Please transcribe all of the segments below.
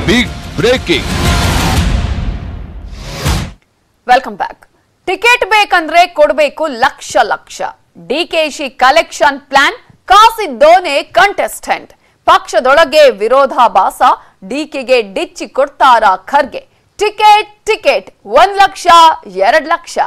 Big breaking welcome back ticket ಬೇಕಂದ್ರೆ ಕೊಡಬೇಕು lakh lakh DKShi collection plan ಕಾಸಿದ್ದೋನೆ ಕಂಟೆಸ್ಟೆಂಟ್ ಪಕ್ಷದೊಳಗೆ ವಿರೋಧಾಭಾಸ ಡಿಕೆಗೆ ಡಿಚ್ಚಿ ಕೊಡ್ತಾರ ಖರ್ಗೆ ಟಿಕೆಟ್ ಟಿಕೆಟ್ ಒಂದ್ ಲಕ್ಷ ಎರಡ್ ಲಕ್ಷ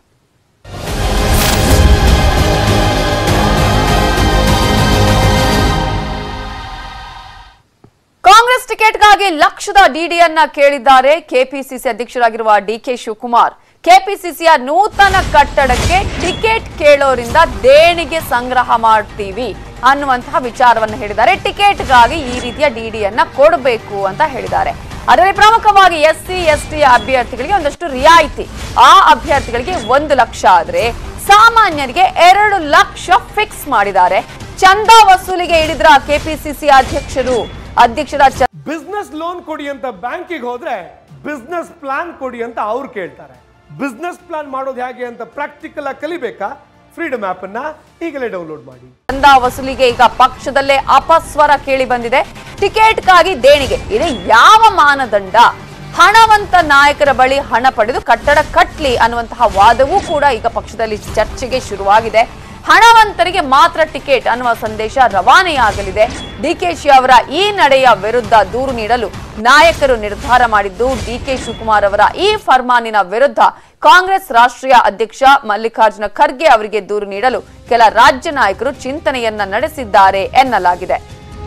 ಕಾಂಗ್ರೆಸ್ ಟಿಕೆಟ್ಗಾಗಿ ಲಕ್ಷದ ಡಿಡಿಯನ್ನ ಕೇಳಿದ್ದಾರೆ ಕೆಪಿಸಿಸಿ ಅಧ್ಯಕ್ಷರಾಗಿರುವ ಡಿಕೆ ಶಿವಕುಮಾರ್ ಕೆಪಿಸಿಸಿಯ ನೂತನ ಕಟ್ಟಡಕ್ಕೆ ಟಿಕೆಟ್ ಕೇಳೋರಿಂದ ದೇಣಿಗೆ ಸಂಗ್ರಹ ಮಾಡ್ತೀವಿ ಅನ್ನುವಂತಹ ವಿಚಾರವನ್ನು ಹೇಳಿದ್ದಾರೆ ಟಿಕೆಟ್ಗಾಗಿ ಈ ರೀತಿಯ ಡಿಡಿಯನ್ನ ಕೊಡಬೇಕು ಅಂತ ಹೇಳಿದ್ದಾರೆ ಅದರಲ್ಲಿ ಪ್ರಮುಖವಾಗಿ ಎಸ್ ಸಿ ಎಸ್ ಟಿ ಅಭ್ಯರ್ಥಿಗಳಿಗೆ ಒಂದಷ್ಟು ರಿಯಾಯಿತಿ ಆ ಅಭ್ಯರ್ಥಿಗಳಿಗೆ ಒಂದು ಲಕ್ಷ ಆದ್ರೆ ಸಾಮಾನ್ಯರಿಗೆ ಎರಡು ಲಕ್ಷ ಫಿಕ್ಸ್ ಮಾಡಿದ್ದಾರೆ ಚಂದ ವಸೂಲಿಗೆ ಇಳಿದ್ರ ಕೆಪಿಸಿಸಿ ಅಧ್ಯಕ್ಷರು ಅಧ್ಯಕ್ಷರ ಚ- ಬಿಸ್ನೆಸ್ ಲೋನ್ ಕೊಡಿ ಅಂತ ಬ್ಯಾಂಕಿಗೆ ಹೋದ್ರೆ ಬಿಸ್ನೆಸ್ ಪ್ಲಾನ್ ಕೊಡಿ ಅಂತ ಅವ್ರು ಕೇಳ್ತಾರೆ ಬಿಸ್ನೆಸ್ ಪ್ಲಾನ್ ಮಾಡೋದು ಹೇಗೆ ಅಂತ ಪ್ರಾಕ್ಟಿಕಲ್ ಆಗಿ ಕಲಿಬೇಕಾ ಫ್ರೀಡಮ್ ಆಪ್ ಅನ್ನ ಈಗಲೇ ಡೌನ್ಲೋಡ್ ಮಾಡಿ ಚಂದ ವಸೂಲಿಗೆ ಈಗ ಪಕ್ಷದಲ್ಲೇ ಅಪಸ್ವರ ಕೇಳಿ ಬಂದಿದೆ ಟಿಕೆಟ್ಗಾಗಿ ದೇಣಿಗೆ ಇದು ಯಾವ ಮಾನದಂಡ ಹಣವಂತ ನಾಯಕರ ಬಳಿ ಹಣ ಪಡೆದು ಕಟ್ಟಡ ಕಟ್ಲಿ ಅನ್ನುವಂತಹ ವಾದವೂ ಕೂಡ ಈಗ ಪಕ್ಷದಲ್ಲಿ ಚರ್ಚೆಗೆ ಶುರುವಾಗಿದೆ ಹಣವಂತರಿಗೆ ಮಾತ್ರ ಟಿಕೆಟ್ ಅನ್ನುವ ಸಂದೇಶ ರವಾನೆಯಾಗಲಿದೆ ಡಿಕೆಶಿ ಅವರ ಈ ನಡೆಯ ವಿರುದ್ಧ ದೂರು ನೀಡಲು ನಾಯಕರು ನಿರ್ಧಾರ ಮಾಡಿದ್ದು ಡಿಕೆ ಶಿವಕುಮಾರ್ ಅವರ ಈ ಫರ್ಮಾನಿನ ವಿರುದ್ಧ ಕಾಂಗ್ರೆಸ್ ರಾಷ್ಟ್ರೀಯ ಅಧ್ಯಕ್ಷ ಮಲ್ಲಿಕಾರ್ಜುನ ಖರ್ಗೆ ಅವರಿಗೆ ದೂರು ನೀಡಲು ಕೆಲ ರಾಜ್ಯ ನಾಯಕರು ಚಿಂತನೆಯನ್ನ ನಡೆಸಿದ್ದಾರೆ ಎನ್ನಲಾಗಿದೆ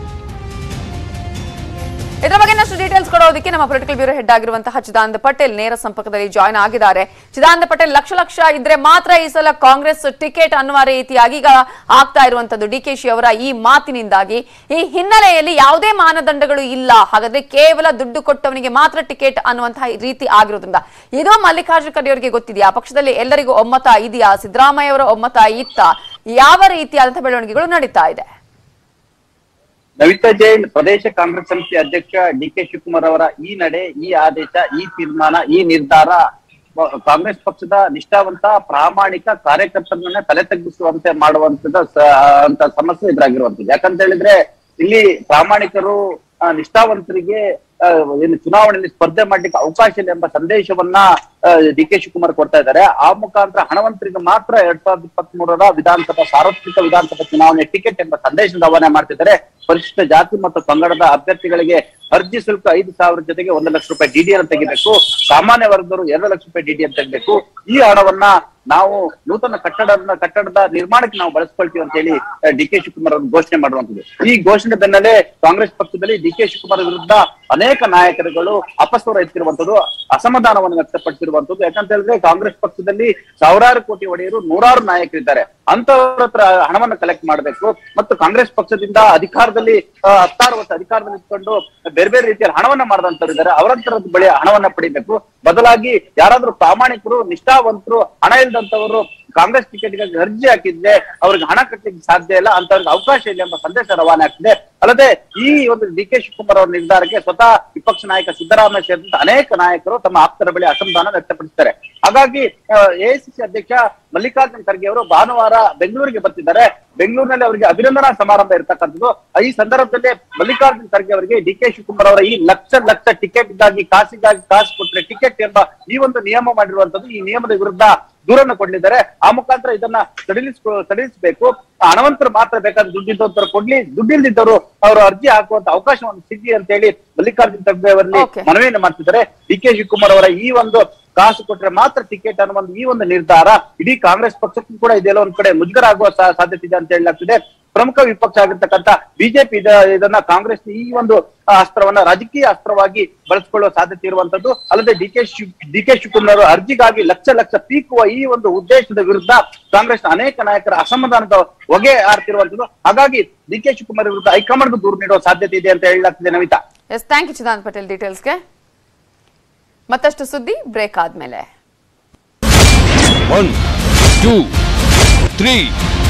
ಇದರ ಬಗ್ಗೆ ಇನ್ನಷ್ಟು ಡೀಟೇಲ್ಸ್ ಕೊಡೋದಕ್ಕೆ ನಮ್ಮ ಪೊಲಿಟಿಕಲ್ ಬ್ಯೂರೋ ಹೆಡ್ ಆಗಿರುವಂತಹ ಚಿದಾನಂದ ಪಟೇಲ್ ನೇರ ಸಂಪರ್ಕದಲ್ಲಿ ಜಾಯ್ನ್ ಆಗಿದ್ದಾರೆ ಚಿದಾನಂದ ಪಟೇಲ್ ಲಕ್ಷ ಲಕ್ಷ ಇದ್ರೆ ಮಾತ್ರ ಈ ಸಲ ಕಾಂಗ್ರೆಸ್ ಟಿಕೆಟ್ ಅನ್ನುವ ರೀತಿಯಾಗಿ ಈಗ ಆಗ್ತಾ ಇರುವಂತದ್ದು ಡಿಕೆಶಿ ಅವರ ಈ ಮಾತಿನಿಂದಾಗಿ ಈ ಹಿನ್ನೆಲೆಯಲ್ಲಿ ಯಾವುದೇ ಮಾನದಂಡಗಳು ಇಲ್ಲ ಹಾಗಾದ್ರೆ ಕೇವಲ ದುಡ್ಡು ಕೊಟ್ಟವನಿಗೆ ಮಾತ್ರ ಟಿಕೆಟ್ ಅನ್ನುವಂತಹ ರೀತಿ ಆಗಿರೋದ್ರಿಂದ ಇದು ಮಲ್ಲಿಕಾರ್ಜುನ ಖರ್ಗೆ ಅವರಿಗೆ ಗೊತ್ತಿದೆಯಾ ಪಕ್ಷದಲ್ಲಿ ಎಲ್ಲರಿಗೂ ಒಮ್ಮತ ಇದೆಯಾ ಸಿದ್ದರಾಮಯ್ಯ ಅವರ ಒಮ್ಮತ ಇತ್ತ ಯಾವ ರೀತಿಯಾದಂತಹ ಬೆಳವಣಿಗೆಗಳು ನಡೀತಾ ಇದೆ ನವಿತಾ ಜೈನ್ ಪ್ರದೇಶ ಕಾಂಗ್ರೆಸ್ ಸಮಿತಿ ಅಧ್ಯಕ್ಷ ಡಿ ಕೆ ಶಿವಕುಮಾರ್ ಅವರ ಈ ನಡೆ ಈ ಆದೇಶ ಈ ತೀರ್ಮಾನ ಈ ನಿರ್ಧಾರ ವ- ಕಾಂಗ್ರೆಸ್ ಪಕ್ಷದ ನಿಷ್ಠಾವಂತ ಪ್ರಾಮಾಣಿಕ ಕಾರ್ಯಕರ್ತರನ್ನ ತಲೆ ತಗ್ಗಿಸುವಂತೆ ಮಾಡುವಂತದ ಸ- ಅಂತ ಸಮಸ್ಯೆ ಎದುರಾಗಿರುವಂತದ್ದು ಯಾಕಂತ ಹೇಳಿದ್ರೆ ಇಲ್ಲಿ ಪ್ರಾಮಾಣಿಕರು ಆ, ನಿಷ್ಠಾವಂತರಿಗೆ ಆ, ಏನು ಚುನಾವಣೆಯಲ್ಲಿ ಸ್ಪರ್ಧೆ ಮಾಡ್ಲಿಕ್ಕೆ ಅವಕಾಶ ಇಲ್ಲ ಎಂಬ ಸಂದೇಶವನ್ನ ಡಿ ಕೆ ಶಿವಕುಮಾರ್ ಕೊಡ್ತಾ ಇದ್ದಾರೆ ಆ ಮುಖಾಂತರ ಹಣವಂತರಿಗೆ ಮಾತ್ರ ಎರಡ್ ಸಾವಿರದ ಇಪ್ಪತ್ತ್ ಮೂರರ ವಿಧಾನಸಭಾ ಸಾರ್ವತ್ರಿಕ ವಿಧಾನಸಭಾ ಚುನಾವಣೆ ಟಿಕೆಟ್ ಎಂಬ ಸಂದೇಶ ರವಾನೆ ಮಾಡ್ತಿದ್ದಾರೆ ಪರಿಶಿಷ್ಟ ಜಾತಿ ಮತ್ತು ಪಂಗಡದ ಅಭ್ಯರ್ಥಿಗಳಿಗೆ ಅರ್ಜಿ ಶುಲ್ಕ ಐದು ಸಾವಿರ ಜೊತೆಗೆ ಒಂದು ಲಕ್ಷ ರೂಪಾಯಿ ಡಿಡಿ ಅನ್ನು ತೆಗಿಬೇಕು ಸಾಮಾನ್ಯ ವರ್ಗದವರು ಎರಡು ಲಕ್ಷ ರೂಪಾಯಿ ಡಿಡಿ ಅನ್ನು ತೆಗಿಬೇಕು ಈ ಹಣವನ್ನ ನಾವು ನೂತನ ಕಟ್ಟಡದ ಕಟ್ಟಡದ ನಿರ್ಮಾಣಕ್ಕೆ ನಾವು ಬಳಸ್ಕೊಳ್ತೀವಿ ಅಂತ ಹೇಳಿ ಡಿ ಕೆ ಶಿವಕುಮಾರ್ ಅವರು ಘೋಷಣೆ ಮಾಡುವಂತದ್ದು ಈ ಘೋಷಣೆ ಬೆನ್ನಲ್ಲೇ ಕಾಂಗ್ರೆಸ್ ಪಕ್ಷದಲ್ಲಿ ಡಿ ಕೆ ಶಿವಕುಮಾರ್ ವಿರುದ್ಧ ಅನೇಕ ನಾಯಕರುಗಳು ಅಪಸ್ವರ ಎತ್ತಿರುವಂತದ್ದು ಅಸಮಾಧಾನವನ್ನು ವ್ಯಕ್ತಪಡಿಸಿರುವಂತದ್ದು ಯಾಕಂತ ಹೇಳಿದ್ರೆ ಕಾಂಗ್ರೆಸ್ ಪಕ್ಷದಲ್ಲಿ ಸಾವಿರಾರು ಕೋಟಿ ಒಡೆಯರು ನೂರಾರು ನಾಯಕರಿದ್ದಾರೆ ಅಂತವ್ರ ಹತ್ರ ಹಣವನ್ನು ಕಲೆಕ್ಟ್ ಮಾಡಬೇಕು ಮತ್ತು ಕಾಂಗ್ರೆಸ್ ಪಕ್ಷದಿಂದ ಅಧಿಕಾರದಲ್ಲಿ ಆ, ಹತ್ತಾರು ವರ್ಷ ಅಧಿಕಾರದಲ್ಲಿ ಇಟ್ಕೊಂಡು ಬೇರೆ ಬೇರೆ ರೀತಿಯ ಹಣವನ್ನ ಮಾಡಿದಂತವ್ರು ಇದ್ದಾರೆ ಅವರಂತರ ಬಳಿ ಹಣವನ್ನ ಪಡಿಬೇಕು ಬದಲಾಗಿ ಯಾರಾದ್ರೂ ಪ್ರಾಮಾಣಿಕರು ನಿಷ್ಠಾವಂತರು ಹಣ ಇಲ್ದಂತವರು ಕಾಂಗ್ರೆಸ್ ಟಿಕೆಟ್ಗಾಗಿ ಅರ್ಜಿ ಹಾಕಿದ್ರೆ ಅವ್ರಿಗೆ ಹಣ ಕಟ್ಟಲಿಕ್ಕೆ ಸಾಧ್ಯ ಇಲ್ಲ ಅಂತವ್ರಿಗೆ ಅವಕಾಶ ಇಲ್ಲ ಎಂಬ ಸಂದೇಶ ರವಾನೆ ಆಗ್ತಿದೆ ಅಲ್ಲದೆ ಈ ಒಂದು ಡಿ ಕೆ ಶಿವಕುಮಾರ್ ಅವರ ನಿರ್ಧಾರಕ್ಕೆ ಸ್ವತಃ ವಿಪಕ್ಷ ನಾಯಕ ಸಿದ್ದರಾಮಯ್ಯ ಸೇರಿದಂತೆ ಅನೇಕ ನಾಯಕರು ತಮ್ಮ ಆಪ್ತರ ಬಳಿ ಅಸಮಾಧಾನ ವ್ಯಕ್ತಪಡಿಸಿದ್ದಾರೆ ಹಾಗಾಗಿ ಎಐಸಿಸಿ ಅಧ್ಯಕ್ಷ ಮಲ್ಲಿಕಾರ್ಜುನ್ ಖರ್ಗೆ ಅವರು ಭಾನುವಾರ ಬೆಂಗಳೂರಿಗೆ ಬರ್ತಿದ್ದಾರೆ ಬೆಂಗಳೂರಿನಲ್ಲಿ ಅವರಿಗೆ ಅಭಿನಂದನಾ ಸಮಾರಂಭ ಇರ್ತಕ್ಕಂಥದ್ದು ಈ ಸಂದರ್ಭದಲ್ಲಿ ಮಲ್ಲಿಕಾರ್ಜುನ್ ಖರ್ಗೆ ಅವರಿಗೆ ಡಿ ಕೆ ಶಿವಕುಮಾರ್ ಅವರ ಈ ಲಕ್ಷ ಲಕ್ಷ ಟಿಕೆಟ್ ಗಾಗಿ ಕಾಸಿಗಾಗಿ ಕಾಸು ಕೊಟ್ರೆ ಟಿಕೆಟ್ ಎಂಬ ಈ ಒಂದು ನಿಯಮ ಮಾಡಿರುವಂತದ್ದು ಈ ನಿಯಮದ ವಿರುದ್ಧ ದೂರನ್ನು ಕೊಡಲಿದ್ದಾರೆ ಆ ಮುಖಾಂತರ ಇದನ್ನ ಸಡಿಲಿಸ್ ಸಡಿಲಿಸಬೇಕು ಹಣವಂತರು ಮಾತ್ರ ಬೇಕಾದ್ರೆ ದುಡ್ಡಿದ್ದವರು ಕೊಡ್ಲಿ ದುಡ್ಡಿಲ್ದಿದ್ದವರು ಅವರು ಅರ್ಜಿ ಹಾಕುವಂತ ಅವಕಾಶವನ್ನು ಸಿಗ್ಲಿ ಅಂತ ಹೇಳಿ ಮಲ್ಲಿಕಾರ್ಜುನ್ ಖರ್ಗೆ ಅವರಲ್ಲಿ Okay. ಮನವಿಯನ್ನು ಮಾಡ್ತಿದ್ದಾರೆ ಡಿ ಕೆ ಶಿವಕುಮಾರ್ ಅವರ ಈ ಒಂದು ಕಾಸು ಕೊಟ್ರೆ ಮಾತ್ರ ಟಿಕೆಟ್ ಅನ್ನೋ ಒಂದು ಈ ಒಂದು ನಿರ್ಧಾರ ಇಡೀ ಕಾಂಗ್ರೆಸ್ ಪಕ್ಷಕ್ಕೂ ಕೂಡ ಇದೆಲ್ಲ ಒಂದ್ ಕಡೆ ಮುಜುಗರ ಆಗುವ ಸಾ- ಸಾಧ್ಯತೆ ಇದೆ ಅಂತ ಹೇಳಲಾಗ್ತಿದೆ ಪ್ರಮುಖ ವಿಪಕ್ಷ ಆಗಿರ್ತಕ್ಕಂಥ ಬಿಜೆಪಿ ಇದನ್ನ ಕಾಂಗ್ರೆಸ್ ಈ ಒಂದು ಆ, ಅಸ್ತ್ರವನ್ನ ರಾಜಕೀಯ ಅಸ್ತ್ರವಾಗಿ ಬಳಸಿಕೊಳ್ಳುವ ಸಾಧ್ಯತೆ ಇರುವಂತದ್ದು ಅಲ್ಲದೆ D K Shiv D K Shivakumar ಅವರು ಅರ್ಜಿಗಾಗಿ ಲಕ್ಷ ಲಕ್ಷ ಪೀಕುವ ಈ ಒಂದು ಉದ್ದೇಶದ ವಿರುದ್ಧ ಕಾಂಗ್ರೆಸ್ ಅನೇಕ ನಾಯಕರ ಅಸಮಾಧಾನದ ಹೊಗೆ ಆರ್ತಿರುವಂತದ್ದು ಹಾಗಾಗಿ ಡಿ ಕೆ ಶಿವಕುಮಾರ್ ವಿರುದ್ಧ ಹೈಕಮಾಂಡ್ ದೂರು ನೀಡುವ ಸಾಧ್ಯತೆ ಇದೆ ಅಂತ ಹೇಳಲಾಗ್ತಿದೆ Namita yes thank you Chidanand Patel ಡೀಟೇಲ್ಸ್ಗೆ ಮತ್ತಷ್ಟು ಸುದ್ದಿ ಬ್ರೇಕ್ ಆದ್ಮೇಲೆ ಒನ್ ಟೂ ತ್ರೀ